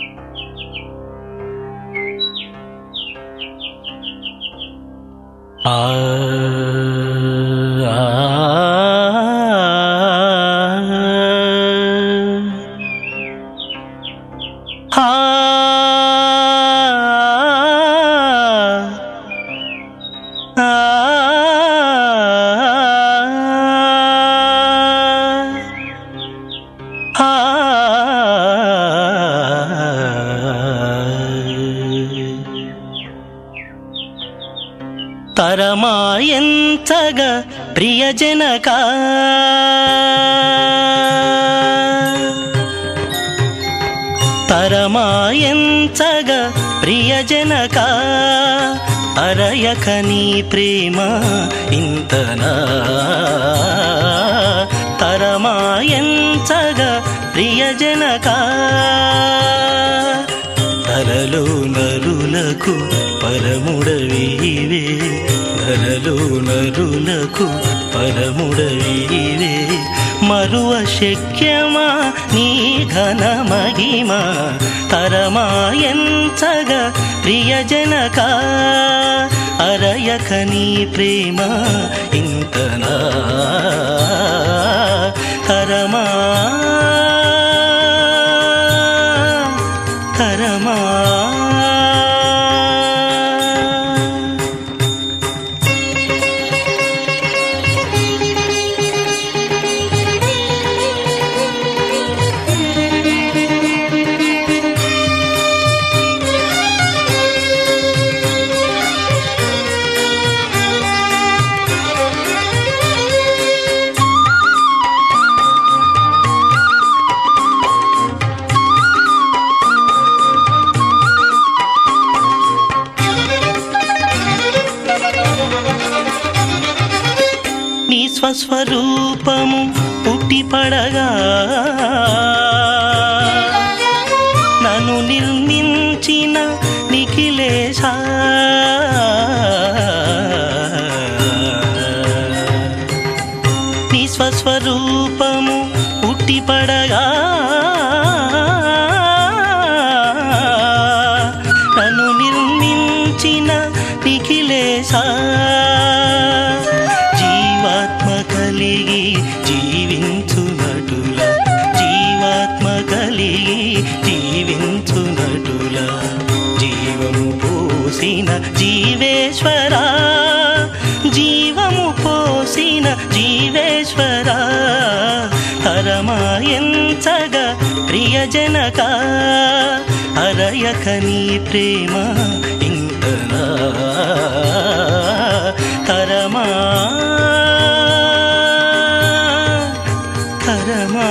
ఆ తరమాయంచగ ప్రియజనక తరమాయంచగ ప్రియజనక అరయక నీ ప్రేమ ఇంతనా తరమాయంచగ ప్రియజనక ధరలో నరులకు పరముడవీవే ధరలో నరులకు పరముడవీవే మరువ శక్యమా నీ ఘన మహిమ తరమాయంచగ ప్రియజనక అరయక నీ ప్రేమ ఇంతనా తరమా తరమా నీ స్వస్వరూపము పుట్టి పడగా నన్ను నిర్మించిన నిఖిలేశ నీ స్వస్వరూపము పుట్టి పడగా నన్ను నిర్మించిన నిఖిలేశ జీవాత్మ కలిగి జీవించునటుల జీవాత్మ కలిగి జీవించునటుల జీవము పోసిన జీవేశ్వరా జీవము పోసిన జీవేశ్వరా హరమాయంచగ ప్రియజనక హరయక నీ ప్రేమ ఇంతనా తరమా తరమా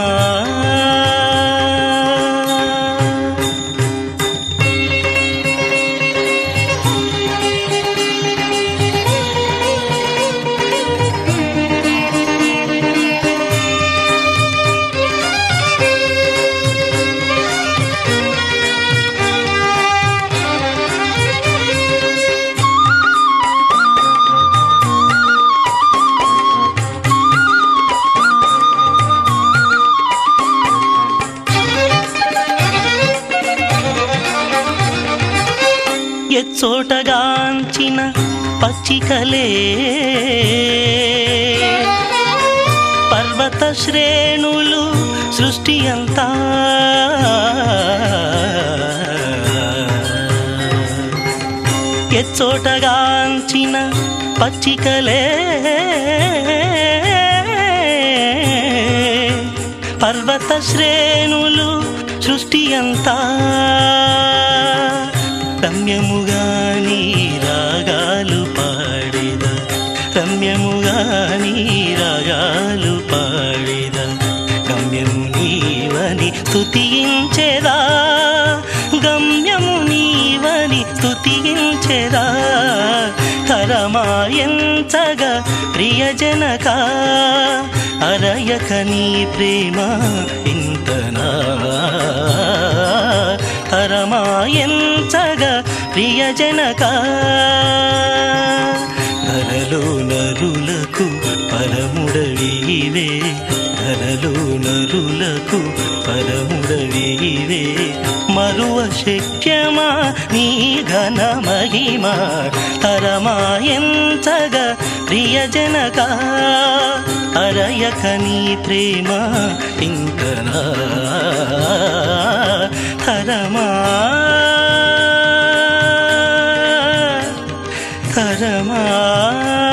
ఎచ్చోటగాంచిన పచ్చికలే పర్వత శ్రేణులు సృష్టి అంతా ఎచ్చోటగాంచిన పచ్చికలే పర్వత శ్రేణులు సృష్టి అంతా రమ్యముగా నీ రాగాలు పాడిద రమ్యముగా నీ రాగాలు పాడిద గమ్యము నీవని స్తుతించెదా గమ్యము నీవని స్తుతించెదా తరమాయంచగ ప్రియజనక అరయక నీ ప్రేమ ఇంతనా తరమాయంచగ ప్రియజనక ధరలో నరులకు పరముడవీవే ధరలో నరులకు పరముడవీవే మరువ శక్యమా నీ ఘన మహిమ తరమాయంతగా ప్రియజనక అరయక నీ ప్రేమ ఇంకనా తరమా తరమా